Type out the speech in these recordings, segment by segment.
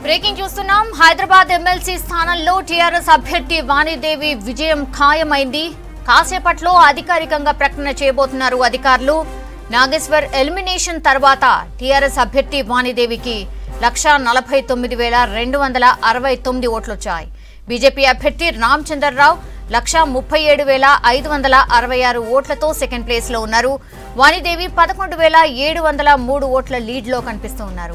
breaking చూస్తున్నాం Hyderabad MLC స్థానంలో TRS అభ్యర్థి వాణిదేవి విజయం ఖాయమైంది కాసేపట్లో అధికారికంగా ప్రకటన చేయబోతున్నారు అధికారులు నాగేశ్వర్ ఎలిమినేషన్ తర్వాత టీఆర్ఎస్ అభ్యర్థి వాణిదేవికి లక్షా నలభై తొమ్మిది వేల రెండు వందల అరవై తొమ్మిది ఓట్లొచ్చాయి బీజేపీ అభ్యర్థి రామచంద్రరావు లక్షా ముప్పై ఏడు వేల ఐదు వందల అరవై ఆరు ఓట్లతో సెకండ్ ప్లేస్ లో ఉన్నారు వాణిదేవి పదకొండు వేల ఏడు వందల మూడు ఓట్ల లీడ్లో కనిపిస్తూ ఉన్నారు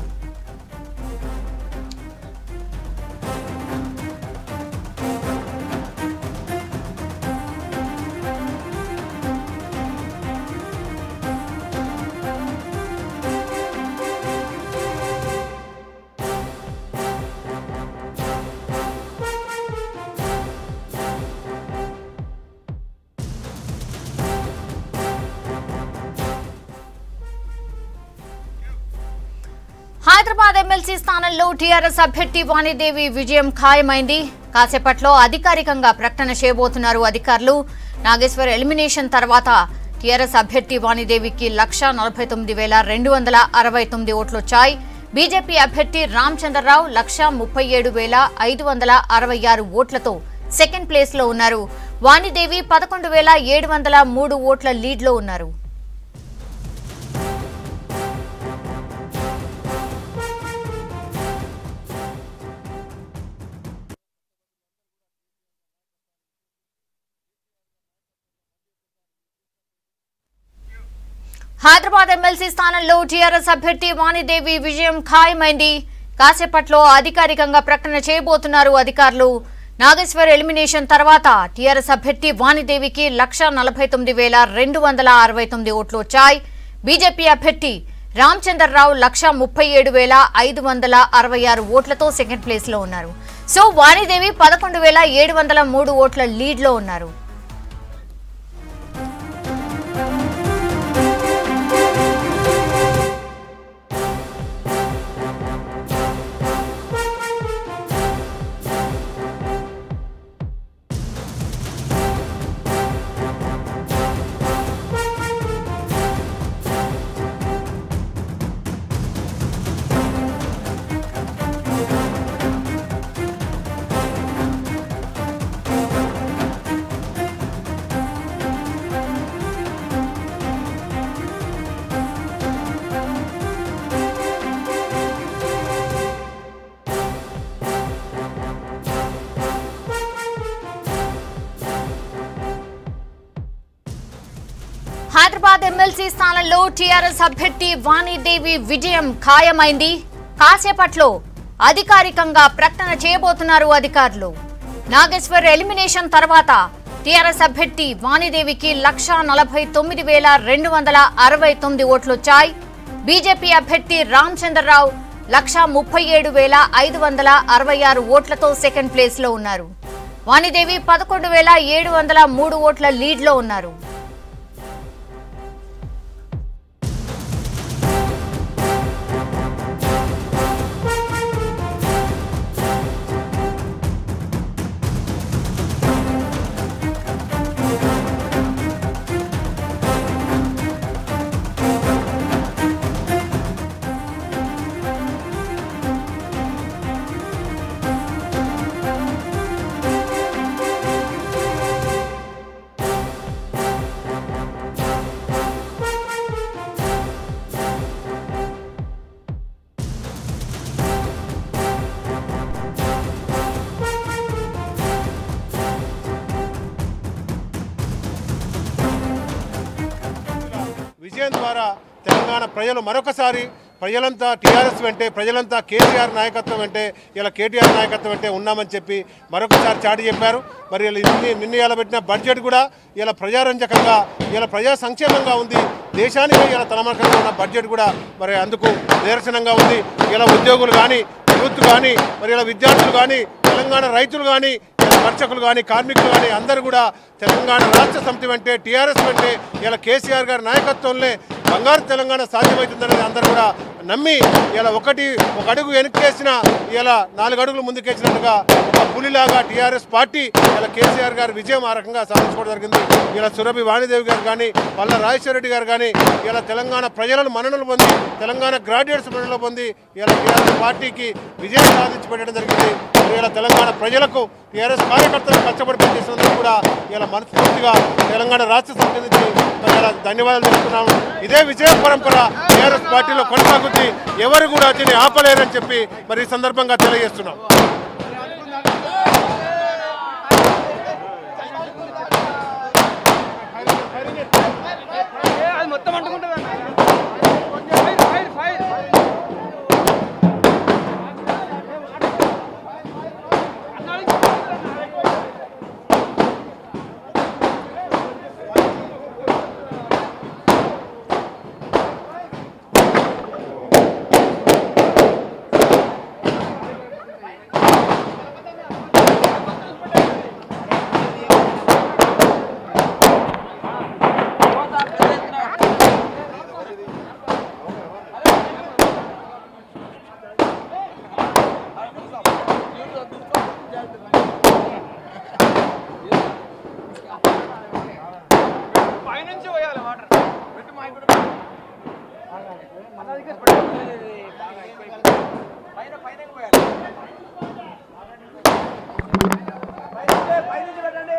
హైదరాబాద్ ఎమ్మెల్సీ స్థానంలో టీఆర్ఎస్ అభ్యర్థి వాణిదేవి విజయం ఖాయమైంది కాసేపట్లో అధికారికంగా ప్రకటన చేయబోతున్నారు అధికారులు నాగేశ్వర్ ఎలిమినేషన్ తర్వాత టీఆర్ఎస్ అభ్యర్థి వాణిదేవికి లక్ష నలభై తొమ్మిది వేల రెండు వందల అరవై తొమ్మిది ఓట్లొచ్చాయి బీజేపీ అభ్యర్థి రామచంద్రరావు లక్ష ముప్పై ఏడు వేల ఐదు వందల అరవై ఆరు ఓట్లతో సెకండ్ ప్లేస్ లో ఉన్నారు వాణిదేవి పదకొండు వేల ఏడు వందల మూడు ఓట్ల లీడ్లో ఉన్నారు హైదరాబాద్ ఎమ్మెల్సీ స్థానంలో టీఆర్ఎస్ అభ్యర్థి వాణిదేవి విజయం ఖాయమైంది కాసేపట్లో అధికారికంగా ప్రకటన చేయబోతున్నారు అధికారులు నాగేశ్వర్ ఎలిమినేషన్ తర్వాత టీఆర్ఎస్ అభ్యర్థి వాణిదేవికి లక్ష నలభై తొమ్మిది వేల రెండు వందల అరవై తొమ్మిది ఓట్లు వచ్చాయి బీజేపీ అభ్యర్థి రామచంద్రరావు లక్ష ముప్పై ఏడు వేల ఐదు వందల అరవై ఆరు ఓట్లతో సెకండ్ ప్లేస్ లో ఉన్నారు సో వాణిదేవి పదకొండు వేల ఏడు వందల మూడు ఓట్ల లీడ్ లో ఉన్నారు హైదరాబాద్ ఎమ్మెల్సీ స్థానంలో టీఆర్ఎస్ అభ్యర్థి వాణిదేవి విజయం ఖాయమైంది కాసేపట్లో అధికారికంగా ప్రకటన చేయబోతున్నారు అధికారులు నాగేశ్వర్ ఎలిమినేషన్ తర్వాత టీఆర్ఎస్ అభ్యర్థి వాణిదేవికి లక్ష నలభై తొమ్మిది వేల రెండు వందల అరవై తొమ్మిది ఓట్లొచ్చాయి బీజేపీ అభ్యర్థి రామచంద్రరావు లక్ష ముప్పై ఏడు వేల ఐదు వందల అరవై ఆరు ఓట్లతో సెకండ్ ప్లేస్ లో ఉన్నారు వాణిదేవి పదకొండు వేల ఏడు వందల మూడు ఓట్ల లీడ్లో ఉన్నారు విజయం ద్వారా తెలంగాణ ప్రజలు మరొకసారి ప్రజలంతా టీఆర్ఎస్ వెంటే ప్రజలంతా కేసీఆర్ నాయకత్వం వెంటే ఇలా కేటీఆర్ నాయకత్వం వెంటే ఉన్నామని చెప్పి మరొకసారి చాటి చెప్పారు మరి ఇలా ఇన్ని నిన్న ఇలా పెట్టిన బడ్జెట్ కూడా ఇలా ప్రజారంజకంగా ఇలా ప్రజా సంక్షేమంగా ఉంది దేశానికి ఇలా తలమకంగా ఉన్న బడ్జెట్ కూడా మరి అందుకు నిదర్శనంగా ఉంది ఇలా ఉద్యోగులు కానీ యూత్ కానీ మరి ఇలా విద్యార్థులు కానీ తెలంగాణ రైతులు కానీ ఇలా వర్చకులు కానీ కార్మికులు కానీ అందరూ కూడా తెలంగాణ రాష్ట్ర సమితి వెంటే టీఆర్ఎస్ వెంటే ఇలా కేసీఆర్ గారి నాయకత్వంలో బంగారు తెలంగాణ సాధ్యమవుతుందనేది అందరూ కూడా నమ్మి ఇలా ఒకటి ఒక అడుగు వెనక్కేసిన ఇలా నాలుగు అడుగులు ముందుకేసినట్టుగా ఒక పులిలాగా టీఆర్ఎస్ పార్టీ ఇలా కేసీఆర్ గారు విజయం ఆ రకంగా సాధించుకోవడం జరిగింది ఇలా సురభి వాణిదేవి గారు కానీ పల్ల రాజేశ్వర రెడ్డి గారు కానీ ఇలా తెలంగాణ ప్రజలను మన్ననలు పొంది తెలంగాణ గ్రాడ్యుయేట్స్ మన్ననలు పొంది ఇలా టీఆర్ఎస్ పార్టీకి విజయం సాధించి పెట్టడం జరిగింది ఇలా తెలంగాణ ప్రజలకు టీఆర్ఎస్ కార్యకర్తలు కష్టపడి పనిచేసినందుకు కూడా ఇలా మనస్ఫూర్తిగా తెలంగాణ రాష్ట్ర సమితి నుంచి ఇలా ధన్యవాదాలు తెలుపుతున్నాము ఇదే విజయ పరంపర టీఆర్ఎస్ పార్టీలో కొనసాగుద్ది ఎవరు కూడా దీన్ని ఆపలేరని చెప్పి మరి ఈ సందర్భంగా తెలియజేస్తున్నాం అది మొత్తం అంటుకుంటుంది ఫైర్ ఫైర్ ఫైర్ పైనుంచి పోయాలి వాటర్ పెట్టు మా ఇప్పుడు పైన పైన పోయాలి పైనుంచి పెట్టండి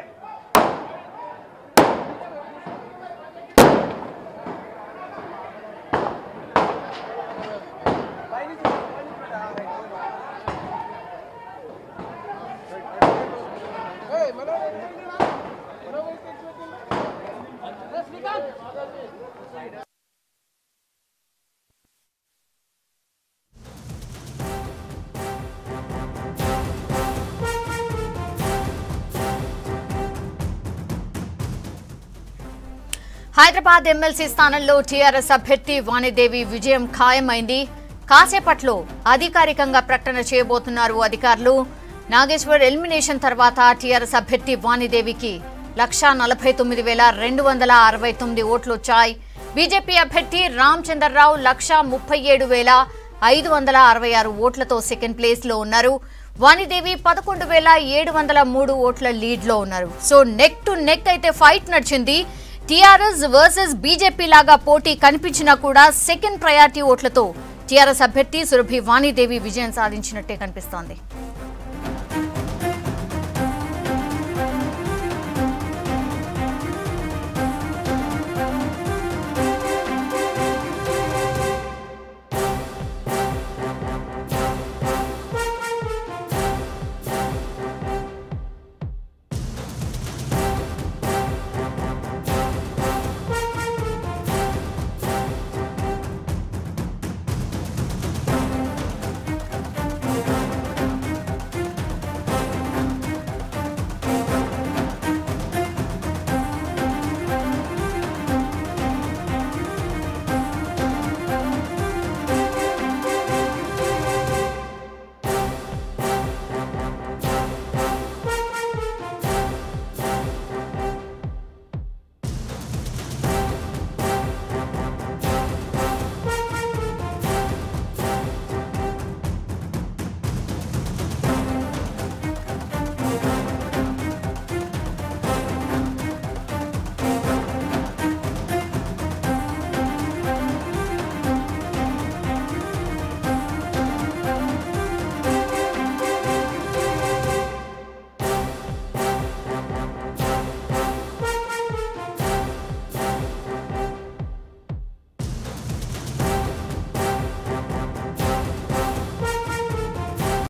హైదరాబాద్ ఎమ్మెల్సీ స్థానంలో టీఆర్ఎస్ అభ్యర్థి వాణిదేవి విజయం ఖాయమైంది కాసేపట్లో అధికారికంగా ప్రకటన చేయబోతున్నారు అధికారులు నాగేశ్వర్ ఎలిమినేషన్ తర్వాత టీఆర్ఎస్ అభ్యర్థి వాణిదేవికి లక్షా నలభై తొమ్మిది వేల రెండు వందల అరవై తొమ్మిది ఓట్లు వచ్చాయి బీజేపీ అభ్యర్థి రామచంద్రరావు లక్షా ముప్పై ఏడు వేల ఐదు వందల అరవై ఆరు ఓట్లతో సెకండ్ ప్లేస్ లో ఉన్నారు వాణిదేవి పదకొండు వేల ఏడు వందల మూడు ఓట్ల లీడ్ లో ఉన్నారు సో నెక్ టు నెక్ అయితే ఫైట్ నడిచింది టీఆర్ఎస్ వర్సెస్ బీజేపీ లాగా పోటీ కనిపించినా కూడా సెకండ్ ప్రయారిటీ ఓట్లతో టీఆర్ఎస్ అభ్యర్థి సురభి వాణిదేవి విజయం సాధించినట్టే కనిపిస్తోంది